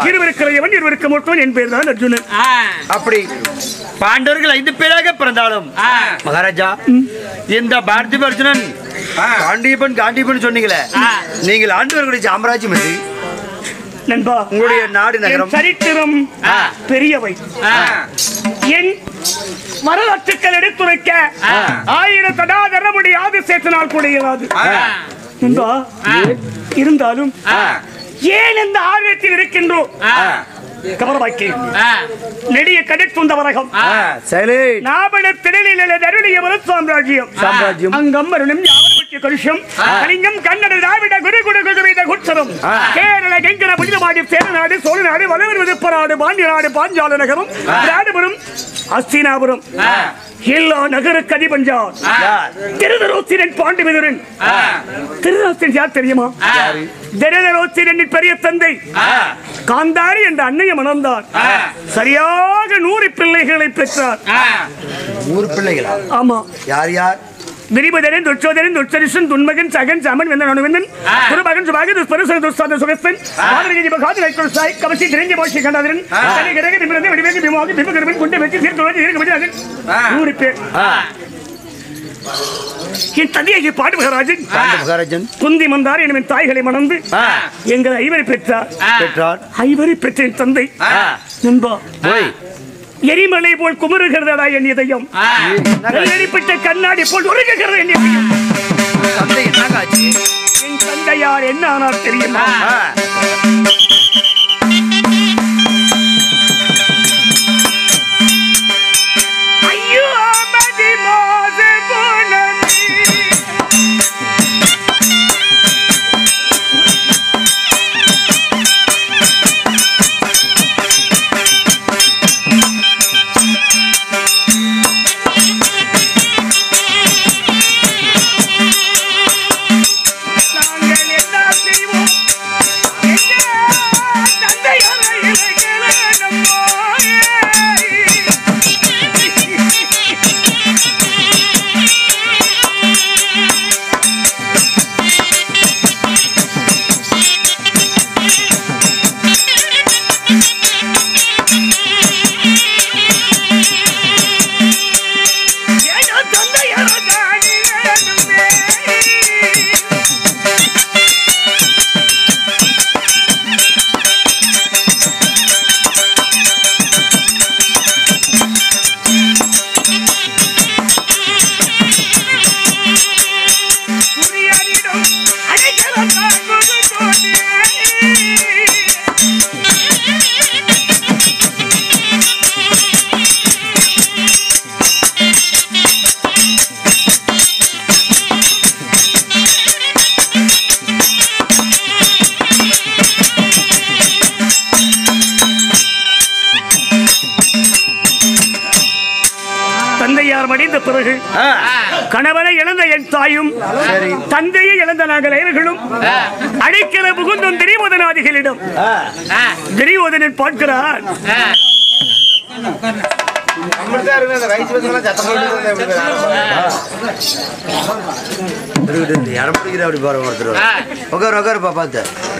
இருவருக்கிறவன் இருவருக்கு மூத்தவன் என் பேர் தான் அர்ஜுனன் ஆ. அப்படி பாண்டவர்கள் ஐந்து பேராக பிறந்தாலும் ஆ. மகாராஜா இந்த பாரதி அர்ஜுனன் காண்டீபன் காண்டீபன் சொன்னீங்களே ஆ. நீங்கள் ஆண்டு வரக்கூடிய சாம்ராஜ்யம் எது நண்பா உங்களுடைய நாடு என் நகரம் சரித்திரம் ஆ. பெரியவை ஆ. என் வரலாற்றுக்கள் எடுத்துரைக்க ஆ. ஆயிரம் தடாதர முடியாது சேர்த்தனால் கூட இயலாது ஆ. நண்பா ஆ. இருந்தாலும் ஆ. ஏன் இந்த ஆர்வத்தில் இருக்கின்றோம் ஆ. கவனமாக்கி ஆ. நெடிய கடற்குந்த வரகம் ஆ. சரி நாபட திடலில் அருளிய ஒரு சாம்ராஜ்யம் சாம்ராஜ்யம். அங்கம் அருளும் யாவரும் கலுஷம் கலிங்கம் கன்னட திராவிட குரு குரு குருவித குட்சரம் கேரள கெங்கர புனிதமாடி சேரநாடு சோழநாடு வளவர் விருப்பநாடு பாண்டிய நாடு பாஞ்சால நகரம் ராடுபுரம் அஸ்தினாபுரம் எல்லா நகருக்கு அதிபஞ்சார் திருதரோசிரன் பாண்டிமிதுரன் ஆ. திருதரோசிரன் யார் தெரியுமா திருதரோசிரனின் பெரிய தந்தை ஆ. காந்தாரி என்ற அன்னைய மணந்தார் ஆ. சரியாக நூறு பிள்ளைகளை பெற்றார் ஆ. ஊர் பிள்ளைகளா ஆமா யார் யார் திரிபதரன் துச்சோதரன் துச்சரிசன் துன்மகன் சகன் சமன் வெந்தன் அனுவந்தன் ஆ. குருமகன் சுபாக துஸ்பரசன் துஸ்தாத சுகஸ்தன் பாதரகி பகாது லைக்கல் சாய் கவசி திரஞ்சி போஷி கண்டாதரன் தனி கிரக பிம்பரதை வடிவேகி பிமாதி பிம்பகரவன் குண்டை வெற்றி சீர்தோடு இருக்க அதன் நூறு பேர் என் தந்தையை பாடு மகாராஜன் பாண்டு மகாராஜன் குந்தி மந்தார் எனும் தாய்களை மணந்து ஆ. எங்கள் ஐவரை பெற்றார் ஆ. பெற்றார் ஐவரை பெற்ற என் தந்தை ஆ. நண்பா போய் எரிமலை போல் குமுறுகிறதா என் இதயம் ஆ. வெள்ளடிப்பட்ட கண்ணாடி போல் உருகுகிறது என் இதயம் தந்தை என்னங்க ஆச்சு என் தந்தையார் என்ன ஆனார் தெரியுமா ஆ. ஐயோ மதி மோச போனதி நாங்கள் என்ன செய்வோம் எங்க தந்தையாரை இலைகளே நம்மோயே. ஏனோ தந்தையாரை தானே வேணுமே. சூரியனிடம் அடைக்கலம் தாங்குது தோன்றே. தந்தையார் மடிந்த பிறகு ஆ. கணவனை இழந்த என் தாயும் சரி. தந்தையை இழந்த நாங்கள் ஐவர்களும் அடைக்கிற புகுந்தும் திரிவோதனாதிகளிடம் ஆ. ஆ. திரிவோதனன் பார்க்கிறார் ஆ. இருக்கு, இருக்கு. இடம் பிடிக்கிற அப்படி பாரு ஒருத்தர் ஆ. உட்காரு உட்காருப்பா பார்த்து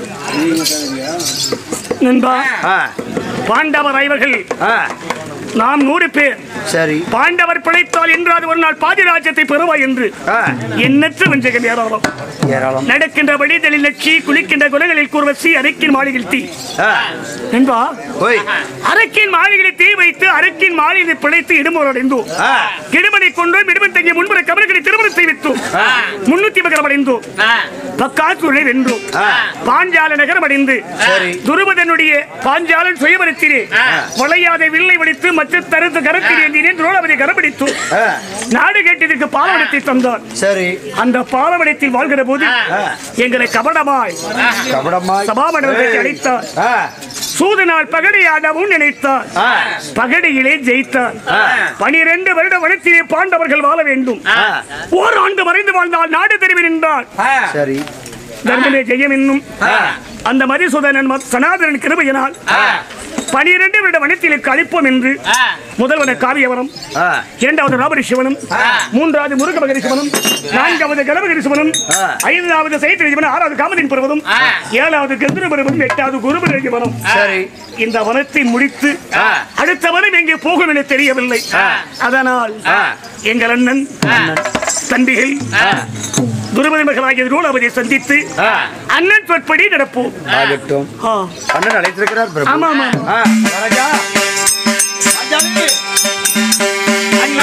நண்பா ஆ பாண்டவர் ஐவர்கள் ஆ நாம் நூறு பேர் சரி பாண்டவர் பிழைத்தால் என்றாது ஒரு நாள் பாதி ராஜ்யத்தை பெறுவாய் என்று ஆ எண்ணற்ற வஞ்சகம் ஏராளம் ஏராளம் நடக்கின்ற வழிதலில் நச்சி குளிக்கின்ற குலங்களில் கூர்வசி அரைக்கின் மாளிகையில் தீ ஆ நண்பா ஓய் அரக்கின் மாளிகையில் தீ வைத்து அரக்கின் மாளிகை பிழைத்து இடுமோரடைந்தோம் ஆ இடுமனை கொண்டோம் இடுமன் தங்கிய முன்புற கபர்களை திருமணம் செய்வித்தோம் முன்னூத்தி மகரம் அடைந்தோம் ஆ. பக்காசூரை வென்றோம் ஆ. பாஞ்சால நகரம் அடைந்து சரி. துருபதனுடைய பாஞ்சாலன் சுயவரத்திலே ஆ. வளையாத வில்லை வடித்து மற்ற தருத்து கரத்தில் ஏந்தினேன் துரோணபதி கரப்பிடித்து ஆ நாடு கேட்டதற்கு பாலவனத்தை தந்தார் சரி அந்த பாலவனத்தில் வாழ்கிற போது ஆ. எங்களை கபடமாய் கபடமாய் சபாமண்டலத்தை அழைத்தார் ஆ சூதனால் பகடையாடவும் நினைத்தார் ஆ பகடையிலே ஜெயித்தார் ஆ. பனிரெண்டு வருட வனத்திலே பாண்டவர்கள் வாழ வேண்டும் ஆ ஓராண்டு மறைந்து வாழ்ந்தால் நாடு தெரிவி நின்றார் சரி தர்மமே ஜெயம் என்னும் ஆ அந்த மதிசூதனன் மத்- சனாதனன் கிருபையினால் பனிரெண்டு வருட வனத்திலே கழிப்போம் என்று ஆ. முதல்வன காவியவரம் ஆ. இரண்டாவது ராபரி சிவனும் ஆ. மூன்றாவது முருகபகரி சிவனும் நான்காவது கணபகரி சிவனும் ஆ. ஐந்தாவது சைத்திர சிவனும் ஆறாவது காமதின் பருவதும் ஆ. ஏழாவது கந்திர பருவதும் எட்டாவது குருபதி சிவனும் சரி இந்த வனத்தை முடித்து ஆ. அடுத்த வனம் எங்கே போகும் என தெரியவில்லை ஆ. அதனால் ஆ. எங்கள் அண்ணன் தம்பிகள் ஆ. துருபதி மகளாகிய ரூலாவதியை சந்தித்து ஆ. அண்ணன் சொற்படி நடப்போம் ஆகட்டும் ஆ. அண்ணன் அழைத்திருக்கிறார் பிரபு ஆமா ஆமா ஆ, ராஜா ராஜாவே. அண்ணா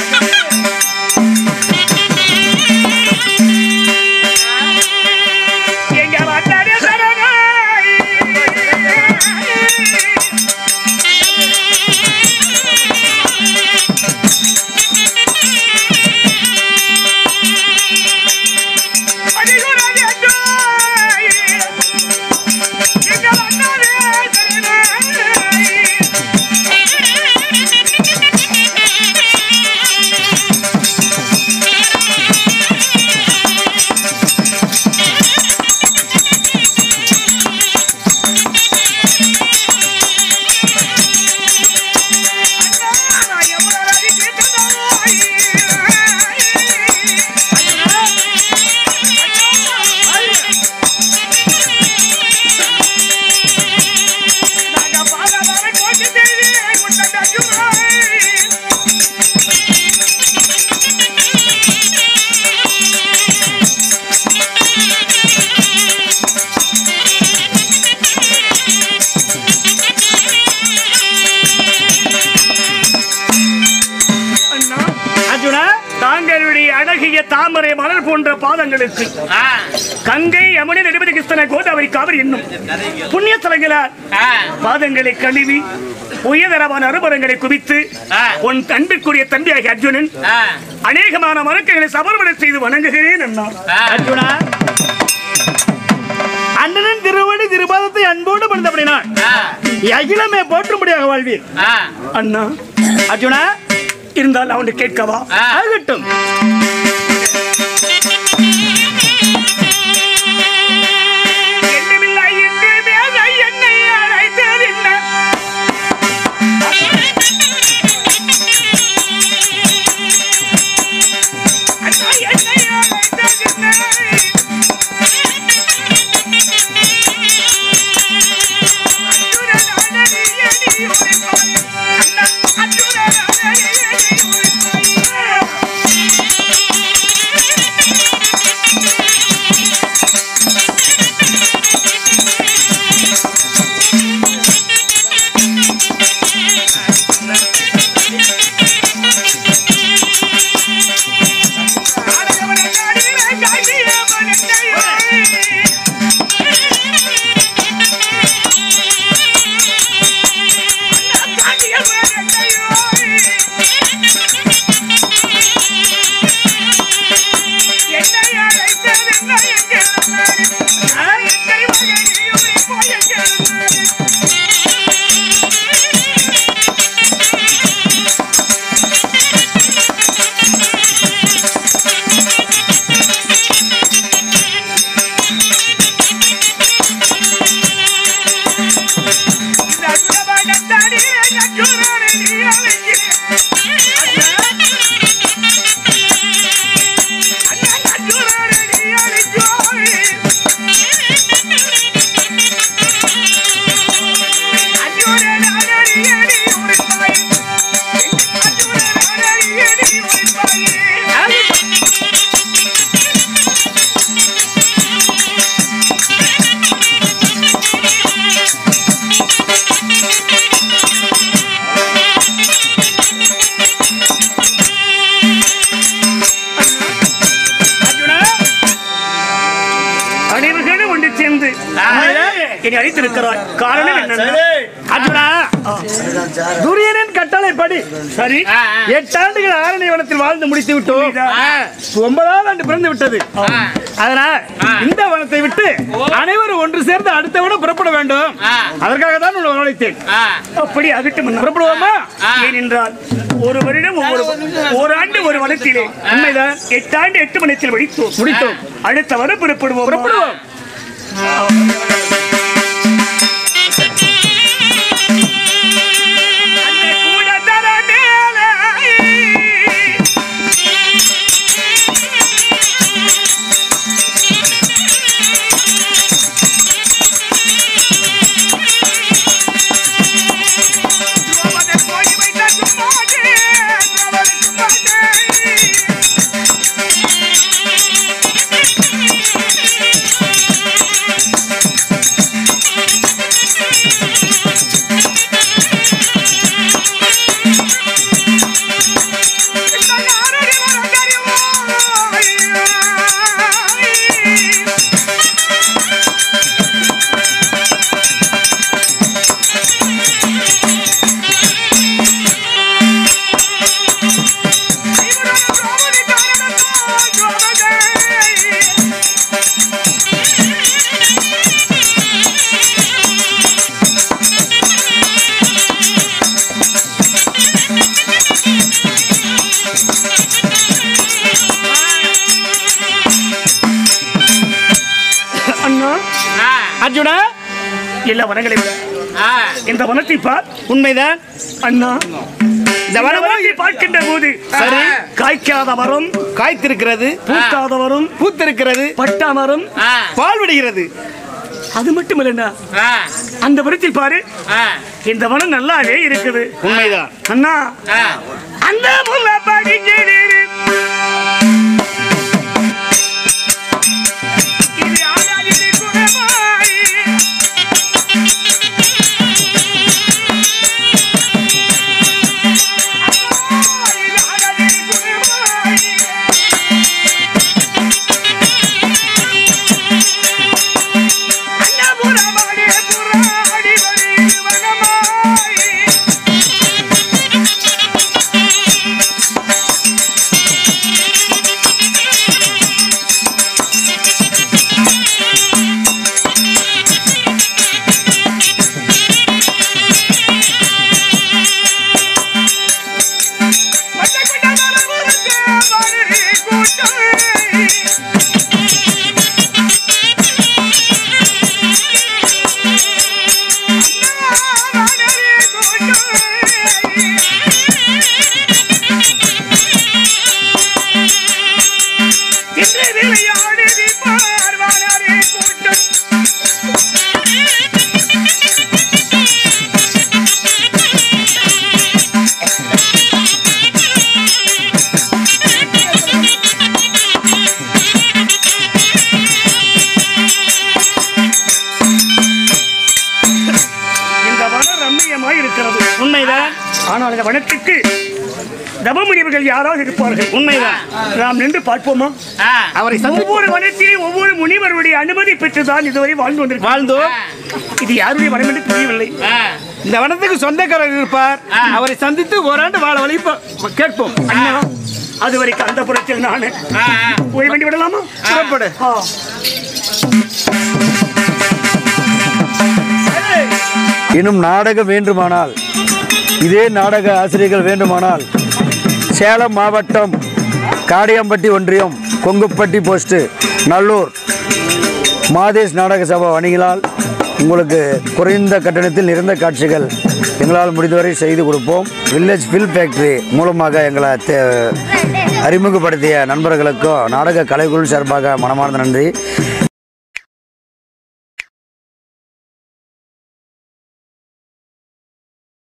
எங்கள் அண்ணனே சரணாய். அதிகுணமே தாய். எங்கள் அண்ணனே சரணாய். அண்ணா அர்ஜுனா தாங்களுடைய அழகிய தாமரை மலர் போன்ற பாதங்களுக்கு ஆ. கங்கை யமுனை நெடுமதி கிருஷ்ண கோதாவரி காவிரி என்னும் புண்ணிய தலங்களால் ஆ. பாதங்களை கழுவி உயதரமான அறுபரங்களை குவித்து ஆ. உன் தன்பிற்குரிய தம்பியாகிய அர்ஜுனன் ஆ. அநேகமான மறக்கைகளை சமர்ப்பணம் செய்து வணங்குகிறேன் அண்ணா ஆ. அர்ஜுனா அண்ணனின் திருவடி திருபாதத்தை அன்போடு படுத்தப்படினான் ஆ. அகிலமே போற்றும்படியாக வாழ்வீர் ஆ. அண்ணா அர்ஜுனா இருந்தால் அவனை கேட்கவா ஆ. ஆகட்டும் என்னமில்லை என்று வேத என்னை அழைத்ததென்ன? அண்ணா, என்னை அழைத்ததென்ன? அர்ஜுனனானடி எடி உரைப்பாய். அண்ணா, அர்ஜுனனானடி எடி உரைப்பாய். அனைவர்களும் ஒன்று சேர்ந்து என்னை அழைத்திருக்கிறார் காரணம் என்ன அர்ஜுனா துரியனின் கட்டளைப்படி சரி ஆ. ஆ. எட்டாண்டுகள் ஆரணி வனத்தில் வாழ்ந்து முடித்து விட்டோம் ஆ. ஒன்பதாவது ஆண்டு பிறந்து விட்டது ஆ. அதனால் ஆ. இந்த வனத்தை விட்டு அனைவரும் ஒன்று சேர்ந்து அடுத்த வனம் புறப்பட வேண்டும் ஆ. அதற்காக தான் உங்களை வரவழைத்தேன் ஆ. அப்படி அகட்டும் அண்ணா. புறப்படுவோமா ஆ. ஏனென்றால் ஒரு வருடம் ஒவ்வொரு ஒரு ஆண்டு ஒரு வனத்திலே உண்மைதான் எட்டாண்டு எட்டு மணித்தில் முடித்தோம் முடித்தோம் அடுத்த வரம் புறப்படுவோம் புறப்படுவோம் அர்ஜுனா எல்லா வனங்களை விட ஆ, இந்த வனத்தை பார் உண்மைதான் அண்ணா இந்த இந்த வனமோ வனத்தை பார்க்கின்ற போது சரி. காய்க்காத மரம் காய்த்திருக்கிறது பூக்காத மரம் பூத்திருக்கிறது பட்டா மரம் ஆ, பால் விடுகிறது அது மட்டும் இல்லைண்ணா ஆ, அந்த மரத்தில் பாரு ஆ, இந்த வனம் நல்லாவே இருக்குது உண்மைதான் அண்ணா ஆ. அந்த முல்லை படிக்கிறது இது ஆடாதிரு குணமாய். அம்மா, இது ஆடாதிரு குணமாய். அன்னபுரமாடி புறாடி வருது வனமாய். மட்டக்குட்ட மரபுறத்து வருது கூட்டம். அண்ணா வருது கூட்டம். இன்று விளையாடுதி பார்வானரே கூட்டம் இந்த வனம் ரம்மியமாய் இருக்கிறது உண்மைதான் ஆனால் இந்த வனத்திற்கு தவமுனிவர்கள் யாராவது இருப்பார்கள் உண்மைதான் நாம் நின்று பார்ப்போமா ஆ, அவரை சந்தி ஒவ்வொரு வனத்திலும் ஒவ்வொரு முனிவருடைய அனுமதி பெற்றுதான் இதுவரை வாழ்ந்து வந்திருக்கிறோம் வாழ்ந்தோ இது யாருடைய வனம் என்று தெரியவில்லை ஆ. இந்த வனத்துக்கு சொந்தக்காரர் இருப்பார் அவரை சந்தித்து ஓராண்டு வாழ வழி ப- கேட்போம் அண்ணா அது வரைக்கும் அந்த புறத்தில் நான் ஆ, ஆ. போய் வேண்டி விடலாமா புறப்படு ஆ. இன்னும் நாடகம் வேண்டுமானால் இதே நாடக ஆசிரியர்கள் வேண்டுமானால் சேலம் மாவட்டம் காடியம்பட்டி ஒன்றியம் கொங்குப்பட்டி போஸ்ட்டு நல்லூர் மாதேஷ் நாடக சபா வணிகளால் உங்களுக்கு குறைந்த கட்டணத்தில் நிறைந்த காட்சிகள் எங்களால் முடிந்தவரை செய்து கொடுப்போம் வில்லேஜ் ஃபில் ஃபேக்டரி மூலமாக எங்களை தே- அறிமுகப்படுத்திய நண்பர்களுக்கும் நாடக கலைக்குழு சார்பாக மனமார்ந்த நன்றி